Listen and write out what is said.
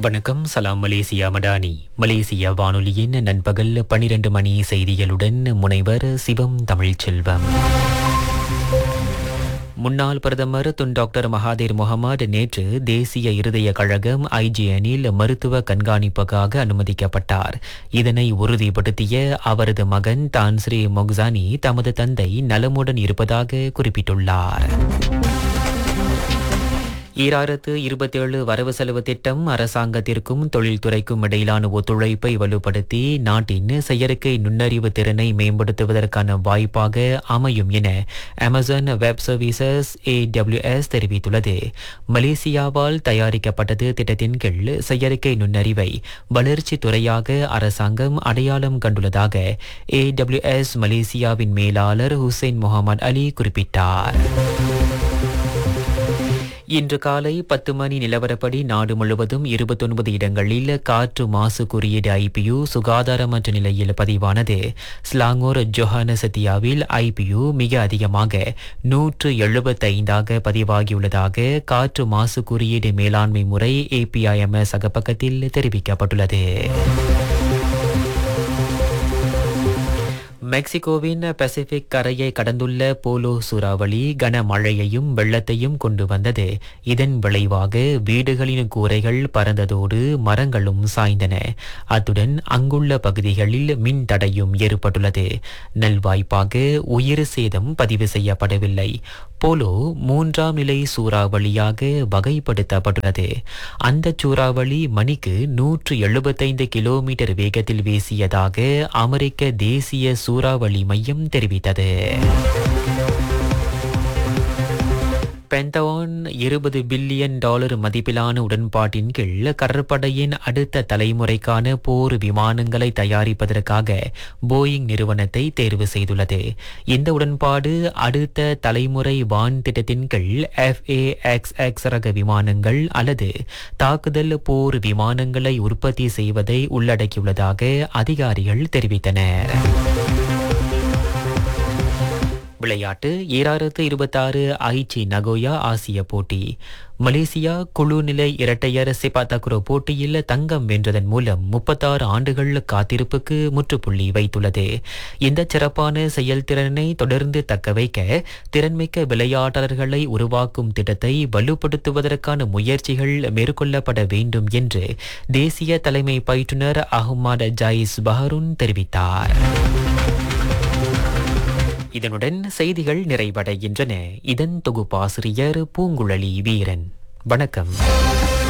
வணக்கம் சலாம் Malaysia Madani Malaysia வானொலியின் நண்பகல் பனிரெண்டு மணி செய்திகளுடன் முனைவர் சிவம் தமிழ்ச்செல்வம் முன்னாள் பிரதமர் துன் டாக்டர் மகாதீர் முகமது நேற்று தேசிய இருதய கழகம் ஐஜிஎனில் மருத்துவ கண்காணிப்புக்காக அனுமதிக்கப்பட்டார் இதனை உறுதிப்படுத்திய அவரது மகன் தான்ஸ்ரீ மொக்சானி தமது தந்தை நலமுடன் இருப்பதாக குறிப்பிட்டுள்ளார் ஈராயிரத்து இருபத்தேழு வரவு செலவு திட்டம் அரசாங்கத்திற்கும் தொழில்துறைக்கும் இடையிலான ஒத்துழைப்பை வலுப்படுத்தி நாட்டின் செயற்கை நுண்ணறிவு திறனை மேம்படுத்துவதற்கான வாய்ப்பாக அமையும் என அமேசான் வெப் சர்வீசஸ் ஏடபிள்யூஎஸ் தெரிவித்துள்ளது மலேசியாவால் தயாரிக்கப்பட்டது திட்டத்தின் கீழ் செயற்கை நுண்ணறிவை வளர்ச்சி துறையாக அரசாங்கம் அடையாளம் கண்டுள்ளதாக ஏடபிள்யூஎஸ் மலேசியாவின் மேலாளர் ஹுசைன் முகமது அலி குறிப்பிட்டார் இன்று காலை பத்து மணி நிலவரப்படி நாடு முழுவதும் இருபத்தொன்பது இடங்களில் காற்று மாசு குறியீடு ஐபியு சுகாதாரமற்ற நிலையில் பதிவானது ஸ்லாங்கோர் ஜொஹானசத்தியாவில் ஐபியு மிக அதிகமாக நூற்று எழுபத்தைந்தாக பதிவாகியுள்ளதாக காற்று மாசு குறியீடு மேலாண்மை முறை ஏபிஐஎம்எஸ் அகப்பக்கத்தில் தெரிவிக்கப்பட்டுள்ளது மெக்சிகோவின் பசிபிக் கரையை கடந்துள்ள போலோ சூறாவளி கனமழையையும் வெள்ளத்தையும் கொண்டு வந்தது இதன் விளைவாக வீடுகளின் கூரைகள் பறந்ததோடு மரங்களும் சாய்ந்தன அத்துடன் அங்குள்ள பகுதிகளில் மின் தடையும் ஏற்பட்டுள்ளது நல்வாய்ப்பாக உயிர் சேதம் பதிவு செய்யப்படவில்லை போலோ மூன்றாம் நிலை சூறாவளியாக வகைப்படுத்தப்பட்டுள்ளது அந்த சூறாவளி மணிக்கு நூற்று எழுபத்தைந்து கிலோமீட்டர் வேகத்தில் வீசியதாக அமெரிக்க தேசிய சூறாவளி மையம் தெரிவித்தது பென்டவான் இருபது பில்லியன் டாலர் மதிப்பிலான உடன்பாட்டின் கீழ் கடற்படையின் அடுத்த தலைமுறைக்கான போர் விமானங்களை தயாரிப்பதற்காக போயிங் நிறுவனத்தை தேர்வு செய்துள்ளது இந்த உடன்பாடு அடுத்த தலைமுறை வான் திட்டத்தின் கீழ் எஃப்ஏஎக்ஸ்எக்ஸ் ரக விமானங்கள் அல்லது தாக்குதல் போர் விமானங்களை உற்பத்தி செய்வதை உள்ளடக்கியுள்ளதாக அதிகாரிகள் தெரிவித்தனர் விளையாட்டு ஈராயிரத்து இருபத்தாறு ஐச்சி நகோயா ஆசிய போட்டி மலேசியா குழு நிலை இரட்டையர் சிபாத்தகுரோ போட்டியில் தங்கம் வென்றதன் மூலம் முப்பத்தாறு ஆண்டுகள் காத்திருப்புக்கு முற்றுப்புள்ளி வைத்துள்ளது இந்த சிறப்பான செயல்திறனை தொடர்ந்து தக்க வைக்க திறன்மிக்க விளையாட்டாளர்களை உருவாக்கும் திட்டத்தை வலுப்படுத்துவதற்கான முயற்சிகள் மேற்கொள்ளப்பட வேண்டும் என்று தேசிய தலைமை பயிற்றுனர் அஹ்மத் ஜாயிஸ் பஹருன் தெரிவித்தார் இதனுடன் செய்திகள் நிறைவடைகின்றன இதன் தொகுப்பாசிரியர் பூங்குழலி வீரன் வணக்கம்